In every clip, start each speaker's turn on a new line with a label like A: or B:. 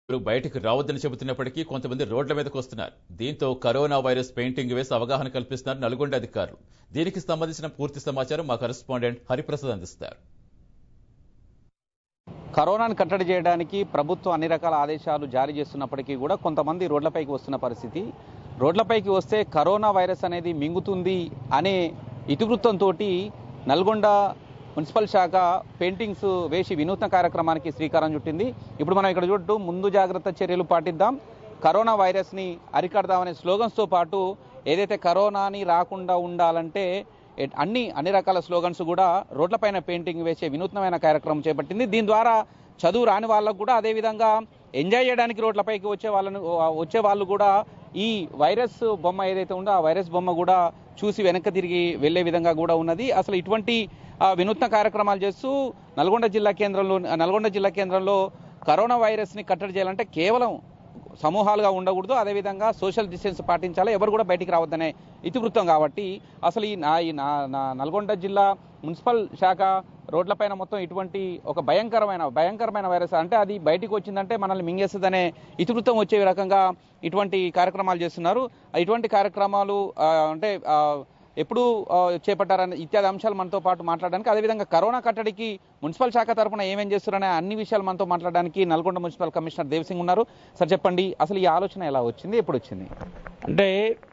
A: బయటకు రావద్దని చెబుతున్నప్పటికీ కొంతమంది రోడ్ల మీదకు వస్తున్నారు దీంతో కరోనా వైరస్ పెయింటింగ్ వేసి అవగాహన కల్పిస్తున్నారు నల్గొండ అధికారులు దీనికి సంబంధించిన పూర్తి సమాచారం మా కరెస్పాండెంట్ హరిప్రసాద్ అందిస్తారు
B: కరోనాను కట్టడి చేయడానికి ప్రభుత్వం అన్ని రకాల ఆదేశాలు జారీ చేస్తున్నప్పటికీ కూడా కొంతమంది రోడ్లపైకి వస్తున్న పరిస్థితి రోడ్లపైకి వస్తే కరోనా వైరస్ అనేది మింగుతుంది అనే ఇతివృత్తంతో నల్గొండ మున్సిపల్ శాఖ పెయింటింగ్స్ వేసి వినూత్న కార్యక్రమానికి శ్రీకారం చుట్టింది ఇప్పుడు మనం ఇక్కడ చూడటం ముందు జాగ్రత్త చర్యలు పాటిద్దాం కరోనా వైరస్ని అరికడదామనే స్లోగన్స్తో పాటు ఏదైతే కరోనాని రాకుండా ఉండాలంటే ఎట్- అన్ని అన్ని రకాల స్లోగన్స్ కూడా రోడ్లపైన పెయింటింగ్ వేసే వినూత్నమైన కార్యక్రమం చేపట్టింది దీని ద్వారా చదువు రాని వాళ్ళకు కూడా అదేవిధంగా ఎంజాయ్ చేయడానికి రోడ్లపైకి వచ్చే వాళ్ళను వచ్చే వాళ్ళు కూడా ఈ వైరస్ బొమ్మ ఏదైతే ఉందో ఆ వైరస్ బొమ్మ కూడా చూసి వెనక్కి తిరిగి వెళ్లే విధంగా కూడా ఉన్నది అసలు ఇటువంటి ఆ, వినూత్న కార్యక్రమాలు చేస్తూ నల్గొండ జిల్లా కేంద్రంలో నల్గొండ జిల్లా కేంద్రంలో కరోనా వైరస్ని కట్టడి చేయాలంటే కేవలం సమూహాలుగా ఉండకూడదు అదేవిధంగా సోషల్ డిస్టెన్స్ పాటించాలి ఎవరు కూడా బయటికి రావద్దనే ఇతివృత్తం కాబట్టి అసలు ఈ నా ఈ నా- నా- నల్గొండ జిల్లా మున్సిపల్ శాఖ రోడ్లపైన మొత్తం ఇటువంటి ఒక భయంకరమైన భయంకరమైన వైరస్ అంటే అది బయటికి వచ్చిందంటే మనల్ని మింగేస్తుందనే ఇతివృత్తం వచ్చే రకంగా ఇటువంటి కార్యక్రమాలు చేస్తున్నారు ఇటువంటి కార్యక్రమాలు ఆ, అంటే ఆ, ఎప్పుడు ఆ, చేపట్టారనే ఇత్యాది అంశాలు మనతో పాటు మాట్లాడడానికి అదేవిధంగా కరోనా కట్టడికి మున్సిపల్ శాఖ తరపున ఏమేం చేస్తున్నారనే అన్ని విషయాలు మనతో మాట్లాడడానికి నల్గొండ మున్సిపల్ కమిషనర్ దేవసింగ్ ఉన్నారు సార్ చెప్పండి అసలు ఈ ఆలోచన ఎలా వచ్చింది ఎప్పుడు వచ్చింది
C: అంటే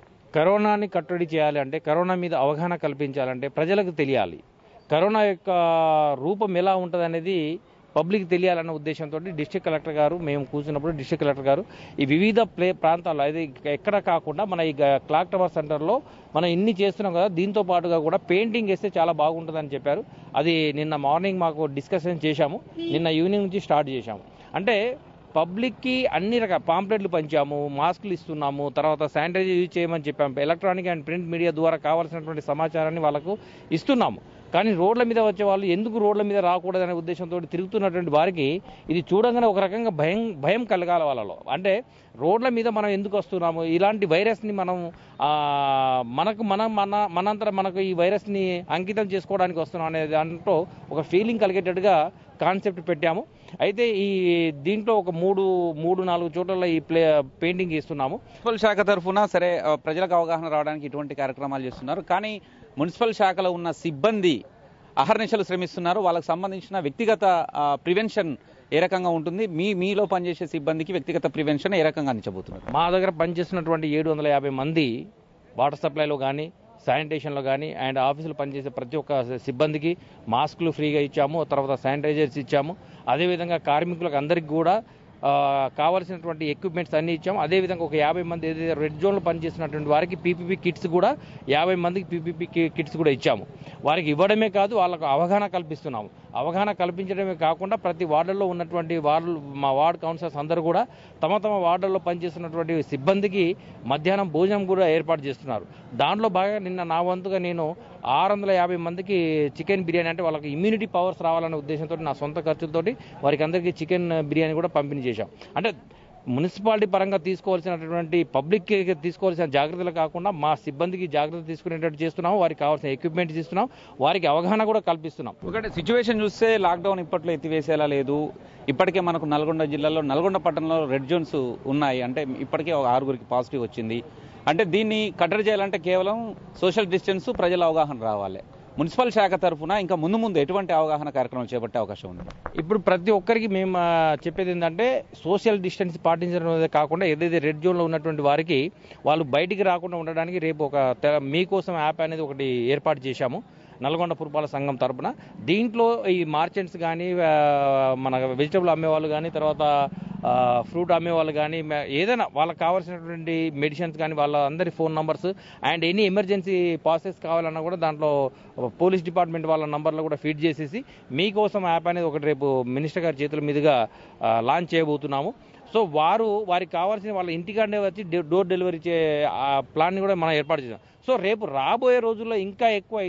C: కరోనాని కట్టడి చేయాలి అంటే కరోనా మీద అవగాహన కల్పించాలంటే ప్రజలకు తెలియాలి కరోనా యొక్క రూపం ఎలా ఉంటుంది అనేది పబ్లిక్ తెలియాలన్న ఉద్దేశంతో డిస్ట్రిక్ట్ కలెక్టర్ గారు మేము కూర్చున్నప్పుడు డిస్ట్రిక్ట్ కలెక్టర్ గారు ఈ వివిధ ప్లే ప్రాంతాల్లో అది ఎక్కడ కాకుండా మన ఈ గ- క్లాక్ టవర్ సెంటర్లో మనం ఇన్ని చేస్తున్నాం కదా దీంతో పాటుగా కూడా పెయింటింగ్ వేస్తే చాలా బాగుంటుందని చెప్పారు అది నిన్న మార్నింగ్ మాకు డిస్కషన్ చేశాము నిన్న ఈవినింగ్ నుంచి స్టార్ట్ చేశాము అంటే పబ్లిక్కి అన్ని రకాల పాంప్లెట్లు పంచాము మాస్కులు ఇస్తున్నాము తర్వాత శానిటైజర్ యూజ్ చేయమని చెప్పాము ఎలక్ట్రానిక్ అండ్ ప్రింట్ మీడియా ద్వారా కావాల్సినటువంటి సమాచారాన్ని వాళ్ళకు ఇస్తున్నాము కానీ రోడ్ల మీద వచ్చే వాళ్ళు ఎందుకు రోడ్ల మీద రాకూడదనే ఉద్దేశంతో తిరుగుతున్నటువంటి వారికి ఇది చూడగానే ఒక రకంగా భయం భయం కలగాలి వాళ్ళలో అంటే రోడ్ల మీద మనం ఎందుకు వస్తున్నాము ఇలాంటి వైరస్ని మనం ఆ, మనకు మన మన మనంతరం మనకు ఈ వైరస్ని అంకితం చేసుకోవడానికి వస్తున్నాం అనే దాంట్లో ఒక ఫీలింగ్ కలిగేటట్టుగా కాన్సెప్ట్ పెట్టాము అయితే ఈ దీంట్లో ఒక మూడు మూడు నాలుగు చోట్ల ఈ ప్లే పెయింటింగ్ ఇస్తున్నాము
B: మున్సిపల్ శాఖ తరఫున సరే ఆ, ప్రజలకు అవగాహన రావడానికి ఇటువంటి కార్యక్రమాలు చేస్తున్నారు కానీ మున్సిపల్ శాఖలో ఉన్న సిబ్బంది అహర్నిశలు శ్రమిస్తున్నారు వాళ్ళకి సంబంధించిన వ్యక్తిగత ప్రివెన్షన్ ఏ రకంగా ఉంటుంది మీ మీలో పనిచేసే సిబ్బందికి వ్యక్తిగత ప్రివెన్షన్ ఏ రకంగా అందించబోతున్నారు
C: మా దగ్గర పనిచేస్తున్నటువంటి ఏడు వందల యాభై మంది వాటర్ సప్లైలో కానీ శానిటేషన్లో కానీ అండ్ ఆఫీసులో పనిచేసే ప్రతి ఒక్క సిబ్బందికి మాస్కులు ఫ్రీగా ఇచ్చాము తర్వాత శానిటైజర్స్ ఇచ్చాము అదేవిధంగా కార్మికులకు అందరికీ కూడా ఆ, కావాల్సినటువంటి ఎక్విప్మెంట్స్ అన్ని ఇచ్చాము అదేవిధంగా ఒక యాభై మంది ఏదైతే రెడ్ జోన్లో పనిచేస్తున్నటువంటి వారికి పీపీపీ కిట్స్ కూడా యాభై మందికి పీపీపీ కిట్స్ కూడా ఇచ్చాము వారికి ఇవ్వడమే కాదు వాళ్ళకు అవగాహన కల్పిస్తున్నాము అవగాహన కల్పించడమే కాకుండా ప్రతి వార్డుల్లో ఉన్నటువంటి వార్డు మా వార్డు కౌన్సిలర్స్ అందరూ కూడా తమ తమ వార్డుల్లో పనిచేస్తున్నటువంటి సిబ్బందికి మధ్యాహ్నం భోజనం కూడా ఏర్పాటు చేస్తున్నారు దాంట్లో బాగా నిన్న నా వంతుగా నేను ఆరు వందల యాభై మందికి చికెన్ బిర్యానీ అంటే వాళ్ళకి ఇమ్యూనిటీ పవర్స్ రావాలనే ఉద్దేశంతో నా సొంత ఖర్చులతోటి వారికి అందరికీ చికెన్ బిర్యానీ కూడా పంపిణీ చేశాం అంటే మున్సిపాలిటీ పరంగా తీసుకోవాల్సినటువంటి పబ్లిక్ తీసుకోవాల్సిన జాగ్రత్తలు కాకుండా మా సిబ్బందికి జాగ్రత్త తీసుకునేటట్టు చేస్తున్నాము వారికి కావాల్సిన ఎక్విప్మెంట్స్ ఇస్తున్నాం వారికి అవగాహన కూడా కల్పిస్తున్నాం
B: ఒకటి సిచ్యువేషన్ చూస్తే లాక్డౌన్ ఇప్పట్లో ఎత్తివేసేలా లేదు ఇప్పటికే మనకు నల్గొండ జిల్లాలో నల్గొండ పట్టణంలో రెడ్ జోన్స్ ఉన్నాయి అంటే ఇప్పటికే ఒక ఆరుగురికి పాజిటివ్ వచ్చింది అంటే దీన్ని కట్టడి చేయాలంటే కేవలం సోషల్ డిస్టెన్స్ ప్రజల అవగాహన రావాలి మున్సిపల్ శాఖ తరఫున ఇంకా ముందు ముందు ఎటువంటి అవగాహన కార్యక్రమం చేపట్టే అవకాశం ఉంది
C: ఇప్పుడు ప్రతి ఒక్కరికి మేము ఆ, చెప్పేది ఏంటంటే సోషల్ డిస్టెన్స్ పాటించడం అనేది కాకుండా ఏదైతే రెడ్ జోన్లో ఉన్నటువంటి వారికి వాళ్ళు బయటికి రాకుండా ఉండడానికి రేపు ఒక తె- మీకోసం యాప్ అనేది ఒకటి ఏర్పాటు చేశాము నల్గొండ పురపాలక సంఘం తరపున దీంట్లో ఈ మార్చెంట్స్ కానీ ఆ, మన వెజిటబుల్ అమ్మేవాళ్ళు కానీ తర్వాత ఆ, ఫ్రూట్ అమ్మేవాళ్ళు కానీ మ- ఏదైనా వాళ్ళకి కావాల్సినటువంటి మెడిసిన్స్ కానీ వాళ్ళ అందరి phone numbers and any emergency passes కావాలన్నా కూడా దాంట్లో పోలీస్ డిపార్ట్మెంట్ వాళ్ళ నంబర్లో కూడా ఫీడ్ చేసేసి మీకోసం యాప్ అనేది ఒకటి రేపు మినిస్టర్ గారి చేతుల మీదుగా ఆ, లాంచ్ చేయబోతున్నాము సో వారు వారికి కావాల్సిన వాళ్ళ ఇంటికాడే వచ్చి డే- డోర్ డెలివరీ చే ఆ ప్లాన్ని కూడా మనం ఏర్పాటు చేసాం సో రేపు రాబోయే రోజుల్లో ఇంకా ఎక్కువ అయితే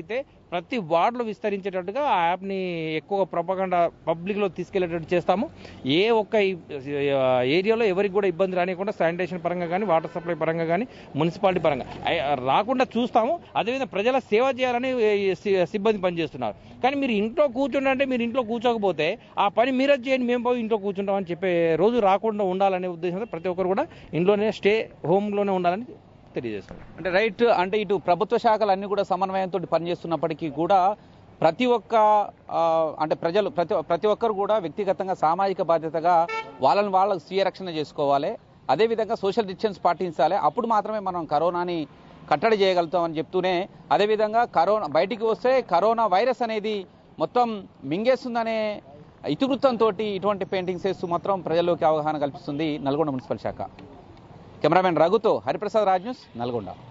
C: ప్రతి వార్డులో విస్తరించేటట్టుగా ఆ యాప్ని ఎక్కువ ప్రపగండా పబ్లిక్లో తీసుకెళ్లేటట్టు చేస్తాము ఏ ఒక్క ఈ- ఆ, ఏరియాలో ఎవరికి కూడా ఇబ్బంది రానియకుండా శానిటేషన్ పరంగా కానీ వాటర్ సప్లై పరంగా కానీ మున్సిపాలిటీ పరంగా అయ్- రాకుండా చూస్తాము అదేవిధంగా ప్రజల సేవ చేయాలని ఈ సి- సిబ్బంది పనిచేస్తున్నారు కానీ మీరు ఇంట్లో కూర్చుంటే అంటే మీరు ఇంట్లో కూర్చోకపోతే ఆ పని మీరే చేయండి మేము పోయి ఇంట్లో కూర్చుంటామని చెప్పే రోజు రాకుండా ఉండాలనే ఉద్దేశంతో ప్రతి ఒక్కరు కూడా ఇంట్లోనే స్టే హోమ్లోనే ఉండాలని తెలియజేస్తారు
B: అంటే రైట్ అంటే ఇటు ప్రభుత్వ శాఖలు అన్ని కూడా సమన్వయంతో పనిచేస్తున్నప్పటికీ కూడా ప్రతి ఒక్క ఆ, అంటే ప్రజలు ప్రతి ప్రతి ఒక్కరు కూడా వ్యక్తిగతంగా సామాజిక బాధ్యతగా వాళ్ళని వాళ్ళకు స్వీయ రక్షణ చేసుకోవాలి అదేవిధంగా సోషల్ డిస్టెన్స్ పాటించాలి అప్పుడు మాత్రమే మనం కరోనాని కట్టడి చేయగలుగుతామని చెప్తూనే అదేవిధంగా కరోనా బయటికి వస్తే కరోనా వైరస్ అనేది మొత్తం మింగేస్తుందనే ఇతివృత్తంతో ఇటువంటి పెయింటింగ్స్ వేస్తూ మాత్రం ప్రజల్లోకి అవగాహన కల్పిస్తుంది నల్గొండ మున్సిపల్ శాఖ కెమెరామెన్ రఘుతో హరిప్రసాద్ రాజ్ న్యూస్ నల్గొండ